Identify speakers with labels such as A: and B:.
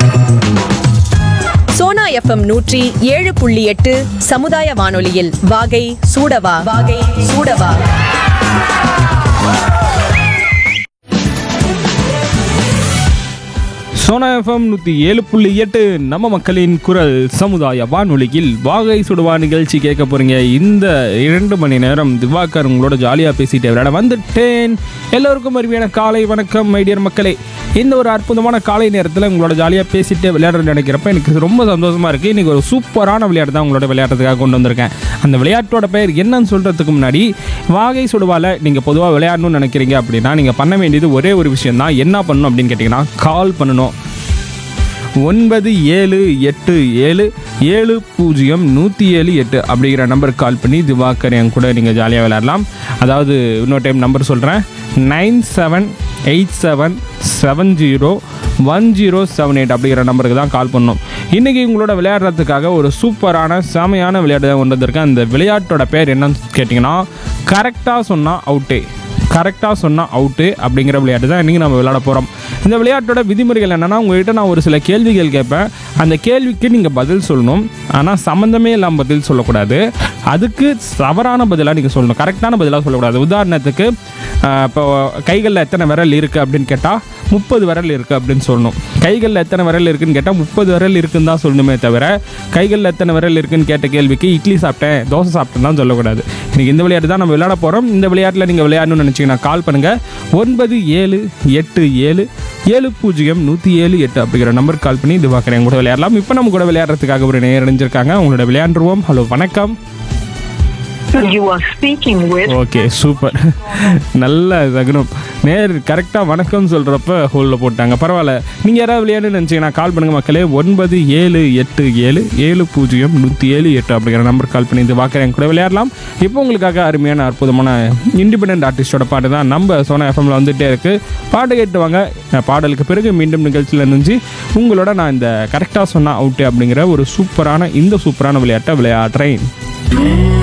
A: Sona FM நூற்றி ஏழு புள்ளி எட்டு சமுதாய வானொலியில் வாகை சூடவா வாகை சூடவா
B: சோனா எஃப்எம் நூற்றி ஏழு புள்ளி எட்டு நம்ம மக்களின் குரல் சமுதாய வானொலியில் வாகை சுடுவா நிகழ்ச்சி கேட்க போறீங்க இந்த இரண்டு மணி நேரம் திவாகர் உங்களோட ஜாலியாக பேசிட்டு விளையாட வந்துட்டேன் எல்லோருக்கும் அருமையான காலை வணக்கம் மைடியர் மக்களே இந்த ஒரு அற்புதமான காலை நேரத்தில் உங்களோட ஜாலியாக பேசிட்டு விளையாடுறது நினைக்கிறப்ப எனக்கு ரொம்ப சந்தோஷமா இருக்கு இன்னைக்கு ஒரு சூப்பரான விளையாட்டு தான் உங்களோட விளையாடுறதுக்காக கொண்டு வந்திருக்கேன் அந்த விளையாட்டோட பெயர் என்னன்னு சொல்றதுக்கு முன்னாடி வாகை சுடுவால நீங்கள் பொதுவாக விளையாடணும்னு நினைக்கிறீங்க அப்படின்னா நீங்கள் பண்ண வேண்டியது ஒரே ஒரு விஷயம் தான் என்ன பண்ணணும் அப்படின்னு கேட்டிங்கன்னா கால் பண்ணணும் ஒன்பது ஏழு எட்டு ஏழு ஏழு பூஜ்ஜியம் நூற்றி ஏழு எட்டு அப்படிங்கிற நம்பருக்கு கால் பண்ணி திவாகர் என் கூட நீங்கள் ஜாலியாக விளையாடலாம் அதாவது இன்னொரு டைம் நம்பர் சொல்கிறேன் nine seven eight seven seven zero one zero seven eight அப்படிங்கிற நம்பருக்கு தான் கால் பண்ணணும் இன்றைக்கி உங்களோட விளையாடுறதுக்காக ஒரு சூப்பரான செமையான விளையாட்டு தான் கொண்டு வந்திருக்கேன் அந்த விளையாட்டோட பேர் என்னன்னு கேட்டிங்கன்னா கரெக்டாக சொன்னால் அவுட்டே கரெக்டாக சொன்னால் அவுட்டு அப்படிங்கிற விளையாட்டு தான் இன்றைக்கி நம்ம விளையாட போகிறோம் இந்த விளையாட்டோட விதிமுறைகள் என்னென்னா உங்கள்கிட்ட நான் ஒரு சில கேள்விகள் கேட்பேன் அந்த கேள்விக்கு நீங்கள் பதில் சொல்லணும் ஆனால் சம்மந்தமே இல்லாமல் பதில் சொல்லக்கூடாது அதுக்கு தவறான பதிலாக நீங்கள் சொல்லணும் கரெக்டான பதிலாக சொல்லக்கூடாது உதாரணத்துக்கு ஆஹ், இப்போ கைகளில் எத்தனை விரல் இருக்குது அப்படின்னு கேட்டால் முப்பது விரல் இருக்குது அப்படின்னு சொல்லணும் கைகளில் எத்தனை விரல் இருக்குன்னு கேட்டால் முப்பது விரல் இருக்குன்னு தான் சொல்லணுமே தவிர கைகளில் எத்தனை விரல் இருக்குன்னு கேட்ட கேள்விக்கு இட்லி சாப்பிட்டேன் தோசை சாப்பிட்டேன்னு தான் சொல்லக்கூடாது இன்னைக்கு இந்த விளையாட்டு தான் நம்ம விளையாட போகிறோம் இந்த விளையாட்டில் நீங்கள் விளையாடணும்னு நினச்சிங்கன்னா கால் பண்ணுங்கள் ஒன்பது ஏழு எட்டு ஏழு ஏழு பூஜ்ஜியம் நூற்றி ஏழு எட்டு அப்படிங்கிற நம்பர் கால் பண்ணி இது பார்க்குறேன் கூட விளையாடலாம் இப்போ நம்ம கூட விளையாடுறதுக்காக ஒரு நேரம் இணைஞ்சிருக்காங்க உங்களோட விளையாண்டுருவோம் ஹலோ வணக்கம்
C: You are speaking with
B: okay super நல்ல தகுனம் நேர் கரெக்டாக வணக்கம் சொல்கிறப்ப ஹோலில் போட்டாங்க பரவாயில்ல நீங்கள் யாராவது விளையாடுன்னு நினச்சிங்கன்னா கால் பண்ணுங்கள் மக்களே ஒன்பது ஏழு எட்டு ஏழு ஏழு பூஜ்ஜியம் நூற்றி ஏழு எட்டு அப்படிங்கிற நம்பர் கால் பண்ணி இது பார்க்குறேன் கூட விளையாடலாம் இப்போ உங்களுக்காக அருமையான அற்புதமான இண்டிபெண்ட் ஆர்டிஸ்டோட பாட்டு தான் நம்ம சோனா எஃப்எம்ல வந்துட்டே இருக்குது பாட்டு கேட்டு வாங்க நான் பாடலுக்கு பிறகு மீண்டும் நிகழ்ச்சியில் இருந்துச்சு உங்களோட நான் இந்த கரெக்டாக சொன்னால் அவுட்டு அப்படிங்கிற ஒரு சூப்பரான இந்த சூப்பரான விளையாட்டை விளையாடுறேன்